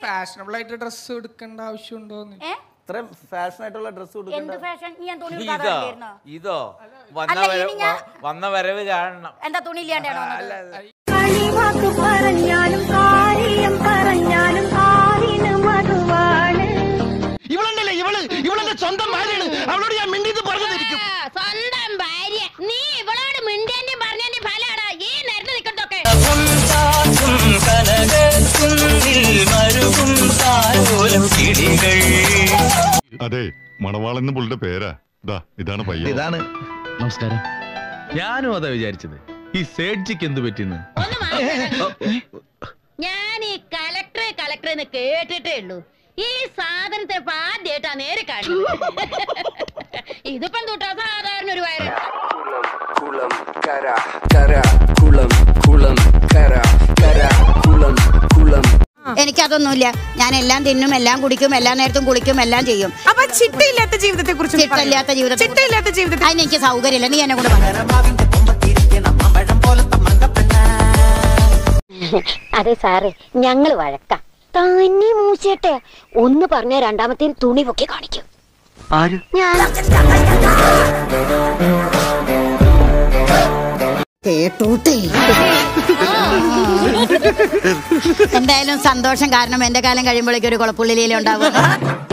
Fashionable ആയിട്ട് dress എടുക്കേണ്ട ആവശ്യമുണ്ടോന്ന് ഏ ഇത്രയും ഫാഷൻ ആയിട്ടുള്ള ഡ്രസ്സ് എന്ത് കൊടുക്കണ്ട ഫാഷൻ നീ ഞാൻ തുണി ഇതോ എടുക്കാതായിരുന്നോ ഇതോ വന്ന അല്ല, വരവ് ഇനി ഞാൻ- വ- വന്ന വരവ് കാണണം എന്താ തുണി ഇല്ലാണ്ടാണോ വന്നത്? കളിവാക്ക് പറഞ്ഞാലും കാര്യം പറഞ്ഞാലും കാലിന് മധുവാണ് ഇവളുണ്ടല്ലേ ഇവള് ഇവളെന്റെ സ്വന്തം ഭാര്യയാണ് അവളോട് ഞാൻ മിണ്ടിന്ന് പറഞ്ഞതിരിക്കും സ്വന്തം ഭാര്യ നീ ഇവളോട് മിണ്ടേന്റെയും പറഞ്ഞതിന്റെ ഫലാടാ ഈ നേരത്തെ നിൽക്കത്തൊക്കെ അതെ മണവാളൻ പുള്ളിയുടെ പേരാ ദാ ഇതാണ് പയ്യൻ ഇതാണ് നമസ്കാരം ഞാനും അതാ വിചാരിച്ചത് ഈ സേഡ്ജിക്ക് എന്ത് പറ്റിന്ന് ഒന്ന് മാറി ഞാൻ ഈ കലക്ടർ കലക്ടർ എന്ന് കേട്ടിട്ടേ ഉള്ളൂ ഈ സാധനത്തെ ഇപ്പൊ ആദ്യമായിട്ടാ നേരെ കാണുന്നത് ഇതിപ്പം തൊട്ടാ സാധാരണ ഒരു വയറ് കുളം കര കര കുളം കുളം കര കര കുളം കുളം എനിക്കതൊന്നുമില്ല ഞാൻ എല്ലാം തിന്നും എല്ലാം കുടിക്കും എല്ലാ നേരത്തും കുളിക്കും എല്ലാം ചെയ്യും അപ്പൊ ചിട്ടയില്ലാത്ത ജീവിതത്തെ കുറിച്ച് ചിട്ടയില്ലാത്ത ജീവിതത്തെ ചിട്ടയില്ലാത്ത ജീവിതത്തെ അതിന് എനിക്ക് സൗകര്യമില്ല നീ എന്നെ കൂടെ പറഞ്ഞു അതെ സാറേ ഞങ്ങൾ വഴക്കാം തന്നെ മൂച്ചേട്ടെ ഒന്ന് പറഞ്ഞ രണ്ടാമത്തെ തുണി പൊക്കി കാണിക്കും ആര് ഞാൻ കേട്ടൂട്ടെ എന്തായാലും സന്തോഷം കാരണം എന്റെ കാലം കഴിയുമ്പോഴേക്കും ഒരു കുളപ്പുള്ളിലേ ഉണ്ടാവും